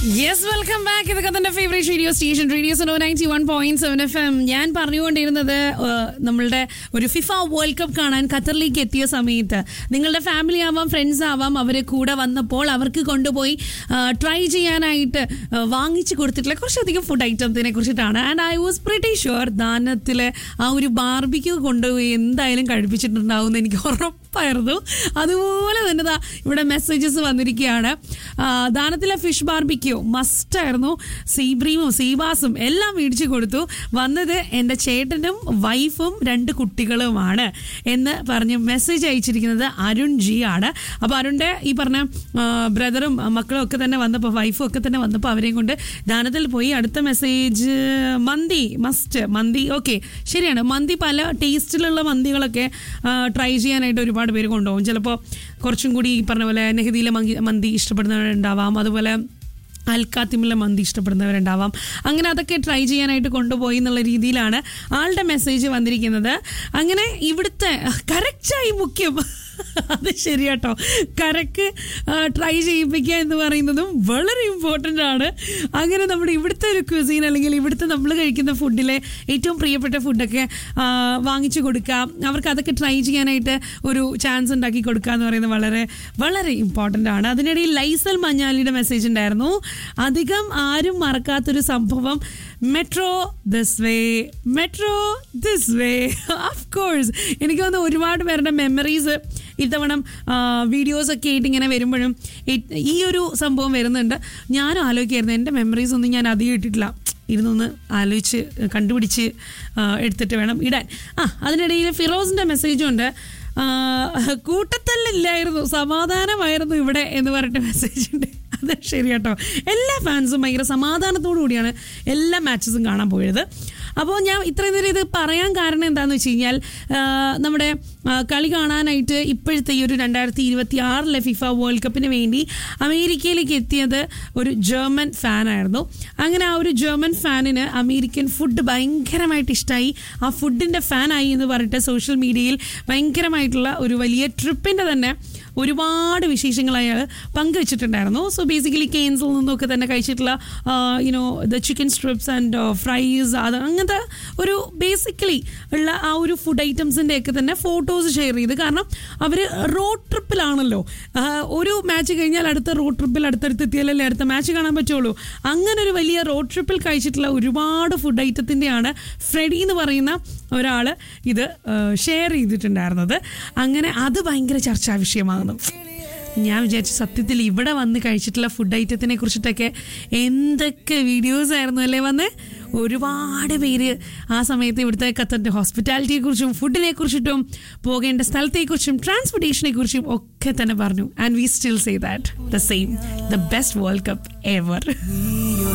yes welcome back ഇതൊക്കെ തന്നെ favourite radio station radio Suno ninety one point seven F M ഞാൻ പറഞ്ഞുകൊണ്ടിരുന്നത് ഏഹ്, നമ്മളുടെ ഒരു ഫിഫ വേൾഡ് കപ്പ് കാണാൻ ഖത്തറിലേക്ക് എത്തിയ സമയത്ത് നിങ്ങളുടെ ഫാമിലി ആവാം ഫ്രണ്ട്സ് ആവാം അവർ കൂടെ വന്നപ്പോൾ അവർക്ക് കൊണ്ടുപോയി ട്രൈ ചെയ്യാനായിട്ട് ഏഹ്, വാങ്ങിച്ചു കൊടുത്തിട്ടുള്ള കുറച്ചധികം ഫുഡ് ഐറ്റത്തിനെ കുറിച്ചിട്ടാണ് and I was pretty sure ദാനത്തിലെ ആ ഒരു ബാർബിക്യൂ കൊണ്ടുപോയി എന്തായാലും കഴിപ്പിച്ചിട്ടുണ്ടാവും എന്ന് എനിക്ക് ഉറപ്പായിരുന്നു അതുപോലെ തന്നെ ദാ ഇവിടെ മെസ്സേജസ് വന്നിരിക്കുകയാണ് ആ, ദാനത്തിലെ ഫിഷ് ബാർബിക്യൂ മസ്റ്റായിരുന്നു സീബ്രീമും സീബാസും എല്ലാം മേടിച്ചു കൊടുത്തു വന്നത് എൻ്റെ ചേട്ടനും വൈഫും രണ്ട് കുട്ടികളുമാണ് എന്ന് പറഞ്ഞ് മെസ്സേജ് അയച്ചിരിക്കുന്നത് അരുൺ ജി ആണ് അപ്പോൾ അരുണിൻ്റെ ഈ പറഞ്ഞ ആ, ബ്രദറും മക്കളും ഒക്കെ തന്നെ വന്നപ്പോൾ വൈഫും ഒക്കെ തന്നെ വന്നപ്പോൾ അവരെയും കൊണ്ട് ദാനത്തിൽ പോയി അടുത്ത മെസ്സേജ് മന്തി മസ്റ്റ് മന്തി ഓക്കെ ശരിയാണ് മന്തി പല ടേസ്റ്റിലുള്ള മന്തികളൊക്കെ ട്രൈ ചെയ്യാനായിട്ട് ഒരുപാട് പേര് കൊണ്ടുപോകും ചിലപ്പോൾ കുറച്ചും കൂടി ഈ പറഞ്ഞ പോലെ നെഹദിയിലെ മന്തി മന്തി ഇഷ്ടപ്പെടുന്നവരുണ്ടാവാം അതുപോലെ അൽക്കാത്തിമിലെ മന്തി ഇഷ്ടപ്പെടുന്നവരുണ്ടാവാം അങ്ങനെ അതൊക്കെ ട്രൈ ചെയ്യാനായിട്ട് കൊണ്ടുപോയി എന്നുള്ള രീതിയിലാണ് ആളുടെ മെസ്സേജ് വന്നിരിക്കുന്നത് അങ്ങനെ ഇവിടുത്തെ കറക്റ്റായി മുഖ്യം അത് ശരിയാട്ടോ കറക്ക് ട്രൈ ചെയ്യിപ്പിക്കുക എന്ന് പറയുന്നതും വളരെ ഇമ്പോർട്ടൻ്റ് ആണ് അങ്ങനെ നമ്മുടെ ഇവിടുത്തെ ഒരു ക്വിസീൻ അല്ലെങ്കിൽ ഇവിടുത്തെ നമ്മൾ കഴിക്കുന്ന ഫുഡിലെ ഏറ്റവും പ്രിയപ്പെട്ട ഫുഡൊക്കെ ആ, വാങ്ങിച്ചു കൊടുക്കുക അവർക്ക് അതൊക്കെ ട്രൈ ചെയ്യാനായിട്ട് ഒരു ചാൻസ് ഉണ്ടാക്കി കൊടുക്കുക എന്ന് പറയുന്നത് വളരെ വളരെ ഇമ്പോർട്ടൻ്റ് ആണ് അതിനിടയിൽ ലൈസൽ മഞ്ഞാലിയുടെ മെസ്സേജ് ഉണ്ടായിരുന്നു അധികം ആരും മറക്കാത്തൊരു സംഭവം metro this way metro this way of course എനിക്ക് തോന്നുന്നു ഒരുപാട് പേരുടെ മെമ്മറീസ് ഇത്തവണ വീഡിയോസ് ഒക്കെ ആയിട്ട് ഇങ്ങനെ വരുമ്പോഴും ഈ- ഈ ഒരു സംഭവം വരുന്നുണ്ട് ഞാനും ആലോചിക്കായിരുന്നു എൻ്റെ മെമ്മറീസ് ഒന്നും ഞാൻ അധികം ഇട്ടിട്ടില്ല ഇരുന്നൊന്ന് ആലോചിച്ച് കണ്ടുപിടിച്ച് ആ, എടുത്തിട്ട് വേണം ഇടാൻ ആ അതിനിടയിൽ ഫിറോസിൻ്റെ മെസ്സേജും ഉണ്ട് ആ, കൂട്ടത്തല്ലില്ലായിരുന്നു സമാധാനമായിരുന്നു ഇവിടെ എന്ന് പറഞ്ഞിട്ട് മെസ്സേജ് ഉണ്ട് അത് ശരി കേട്ടോ എല്ലാ ഫാൻസും ഭയങ്കര സമാധാനത്തോടു കൂടിയാണ് എല്ലാ മാച്ചസും കാണാൻ പോയത് അപ്പോൾ ഞാൻ ഇത്രയും നേരം ഇത് പറയാൻ കാരണം എന്താണെന്ന് വെച്ച് കഴിഞ്ഞാൽ ആ, നമ്മുടെ ആ, കളി കാണാനായിട്ട് ഇപ്പോഴത്തെ ഈ ഒരു രണ്ടായിരത്തി ഇരുപത്തി ആറിലെ ഫിഫ വേൾഡ് കപ്പിന് വേണ്ടി അമേരിക്കയിലേക്ക് എത്തിയത് ഒരു ജർമ്മൻ ഫാനായിരുന്നു അങ്ങനെ ആ ഒരു ജർമ്മൻ ഫാനിന് അമേരിക്കൻ ഫുഡ് ഭയങ്കരമായിട്ട് ഇഷ്ടമായി ആ ഫുഡിൻ്റെ ഫാനായി എന്ന് പറഞ്ഞിട്ട് സോഷ്യൽ മീഡിയയിൽ ഭയങ്കരമായിട്ടുള്ള ഒരു വലിയ ട്രിപ്പിൻ്റെ തന്നെ ഒരുപാട് വിശേഷങ്ങൾ അയാൾ പങ്കുവച്ചിട്ടുണ്ടായിരുന്നു സോ ബേസിക്കലി കെയിൻസിൽ നിന്നൊക്കെ തന്നെ കഴിച്ചിട്ടുള്ള you know the chicken strips and fries അത് അങ്ങനത്തെ ഒരു ബേസിക്കലി ഉള്ള ആ ഒരു ഫുഡ് ഐറ്റംസിൻ്റെ ഒക്കെ തന്നെ ഫോട്ടോസ് ഷെയർ ചെയ്ത് കാരണം അവർ റോഡ് ട്രിപ്പിലാണല്ലോ ആ, ഒരു മാച്ച് കഴിഞ്ഞാൽ അടുത്ത റോഡ് ട്രിപ്പിൽ അടുത്തടുത്ത് എത്തിയാലല്ലേ അടുത്ത മാച്ച് കാണാൻ പറ്റുള്ളൂ അങ്ങനെ ഒരു വലിയ റോഡ് ട്രിപ്പിൽ കഴിച്ചിട്ടുള്ള ഒരുപാട് ഫുഡ് ഐറ്റത്തിൻ്റെയാണ് ഫ്രെഡി എന്ന് പറയുന്ന ഒരാൾ ഇത് ഷെയർ ചെയ്തിട്ടുണ്ടായിരുന്നത് അങ്ങനെ അത് ഭയങ്കര ചർച്ചാ വിഷയമാകുന്നു ഞാൻ വിചാരിച്ചു സത്യത്തിൽ ഇവിടെ വന്ന് കഴിച്ചിട്ടുള്ള ഫുഡ് ഐറ്റത്തിനെ കുറിച്ചിട്ടൊക്കെ എന്തൊക്കെ വീഡിയോസ് ആയിരുന്നു അല്ലേ വന്ന് ഒരുപാട് പേര് ആ സമയത്ത് ഇവിടുത്തെ ഖത്തറിൻ്റെ ഹോസ്പിറ്റാലിറ്റിയെ കുറിച്ചും ഫുഡിനെ കുറിച്ചിട്ടും പോകേണ്ട സ്ഥലത്തെക്കുറിച്ചും ട്രാൻസ്പോർട്ടേഷനെ കുറിച്ചും ഒക്കെ തന്നെ പറഞ്ഞു and we still say that the same the best world cup ever